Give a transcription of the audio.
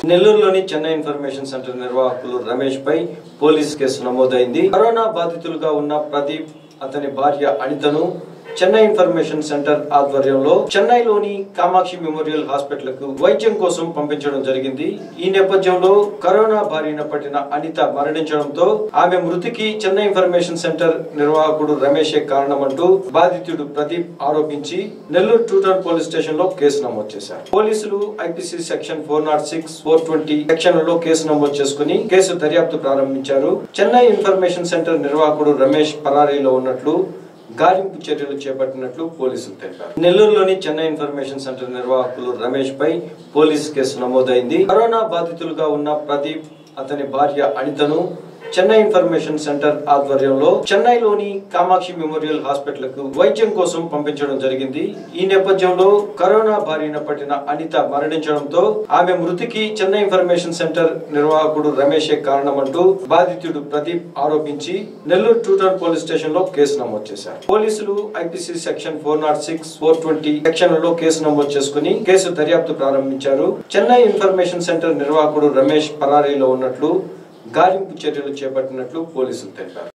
నెల్లూరులోని Chennai information centre నిర్వాహకులు రమేష్ పై పోలీస్ కేసు నమోదైంది కరోనా బాధితులుగా ఉన్న ప్రదీప్ అతని భార్య అనితను చెన్నై ఇన్ఫర్మేషన్ సెంటర్ ఆధ్వర్యంలో చెన్నైలోని కామాక్షి మెమోరియల్ హాస్పిటల్ కు వైద్యం కోసం పంపించడం జరిగింది ఈ నేపథ్యంలో కరోనా బారిన పట్టిన అనిత మరణించడంతో ఆమె మృతికి చెన్నై ఇన్ఫర్మేషన్ సెంటర్ నిర్వాహకుడు రమేషే కారణమంటూ బాధితుడు ప్రదీప్ ఆరోపించి నెల్లూరు టూటర్ పోలీస్ స్టేషన్ లో కేసు నమోదు చేశారు పోలీసులు IPC section four nought six four twenty సెక్షన్లలో కేసు నమోదు చేసుకుని కేసు దర్యాప్తు ప్రారంభించారు చెన్నై ఇన్ఫర్మేషన్ సెంటర్ నిర్వాహకుడు రమేష్ పరారీలో ఉన్నట్లు గాలింపు చర్యలు చేపట్టినట్లు పోలీసులు తెలిపారు నెల్లూరులోని చెన్నై ఇన్ఫర్మేషన్ సెంటర్ నిర్వాహకులు రమేష్ పై పోలీస్ కేసు నమోదైంది కరోనా బాధితులుగా ఉన్న ప్రదీప్ అతని భార్య అనితను చెన్నై ఇన్ఫర్మేషన్ సెంటర్ ఆధ్వర్యంలో చెన్నైలోని కామాక్షి మెమోరియల్ హాస్పిటల్ కు వైద్యం కోసం పంపించడం జరిగింది ఈ నేపథ్యంలో కరోనా బారిన పట్టిన అనిత మరణించడంతో ఆమె మృతికి చెన్నై ఇన్ఫర్మేషన్ సెంటర్ నిర్వాహకుడు రమేషే కారణమంటూ బాధితుడు ప్రదీప్ ఆరోపించి నెల్లూరు టూటర్ పోలీస్ స్టేషన్ లో కేసు నమోదు చేశారు పోలీసులు IPC section four nought six four twenty సెక్షన్లలో కేసు నమోదు చేసుకుని కేసు దర్యాప్తు ప్రారంభించారు చెన్నై ఇన్ఫర్మేషన్ సెంటర్ నిర్వాహకుడు రమేష్ పరారీలో ఉన్నట్లు గాలింపు చర్యలు చేపట్టినట్లు పోలీసులు తెలిపారు